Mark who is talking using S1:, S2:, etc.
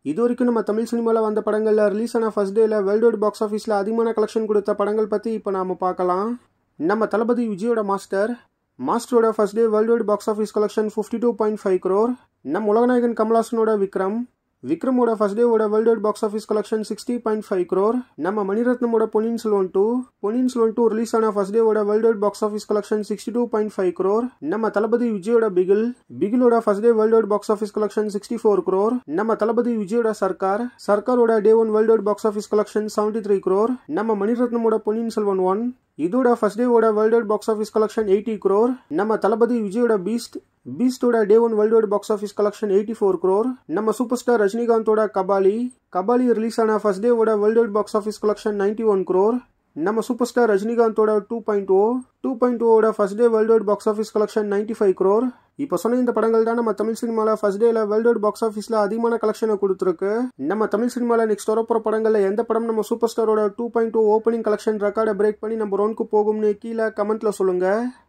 S1: இது வரைக்கும் நம்ம தமிழ் சினிமாவில் வந்த படங்களில் ரிலீஸ் ஆன ஃபர்ஸ்ட் டேல வேர்ல்டு வைட் பாக்ஸ் ஆஃபீஸில் அதிகமான கலெக்ஷன் கொடுத்த படங்கள் பற்றி இப்போ நாம பார்க்கலாம் நம்ம தளபதி விஜயோட மாஸ்டர் மாஸ்டரோட first day world wide box office collection fifty two point five crore நம்ம உலகநாயகன் கமலாசனோட விக்ரம் விக்ரமோட ஃபர்ஸ்ட் டேவோட world wide box office collection sixty point five crore நம்ம மணிரத்னமோட Ponniyin Selvan two Ponniyin Selvan two release ஆன ஃபர்ஸ்ட் டேவோட world wide box office collection sixty two point five crore நம்ம தளபதி விஜயோட பிகில் பிகிலோட first day world wide box office collection sixty four crore நம்ம தளபதி விஜயோட சர்க்கார் சர்க்காரோட day one world wide box office collection seventy three crore நம்ம மணிரத்னமோட பொன்னியின் செல்வன் ஒன் இதோட ஃபர்ஸ்ட் டேவோட world wide box office collection eighty crore நம்ம தளபதி விஜயோட பீஸ்ட் பீஸ்டோட day one world wide box office collection eighty four crore நம்ம சூப்பர் ஸ்டார் ரஜினிகாந்தோட கபாலி கபாலி ரிலீஸ் ஆன ஃபர்ஸ்ட் டேவோட world wide box office collection ninety one crore நம்ம சூப்பர் ஸ்டார் ரஜினிகாந்தோட டூ பாயிண்ட் ஓ two point ஓட first day world wide box office collection ninety five crore இப்போ சொன்ன இந்த படங்கள் தான் நம்ம தமிழ் சினிமாவில் ஃபர்ஸ்ட் டேல வேர்ல்டு வைட் பாக்ஸ் ஆஃபீஸில் அதிகமான கலெக்ஷனை கொடுத்துருக்கு நம்ம தமிழ் சினிமாவில் நெக்ஸ்ட் வரப்போகிற படங்களில் எந்த படம் நம்ம சூப்பர் ஸ்டாரோட two point two opening collection ரெக்கார்டை பிரேக் பண்ணி நம்ம ரோனுக்கு போகும்னு கீழே கமெண்ட்டில் சொல்லுங்கள்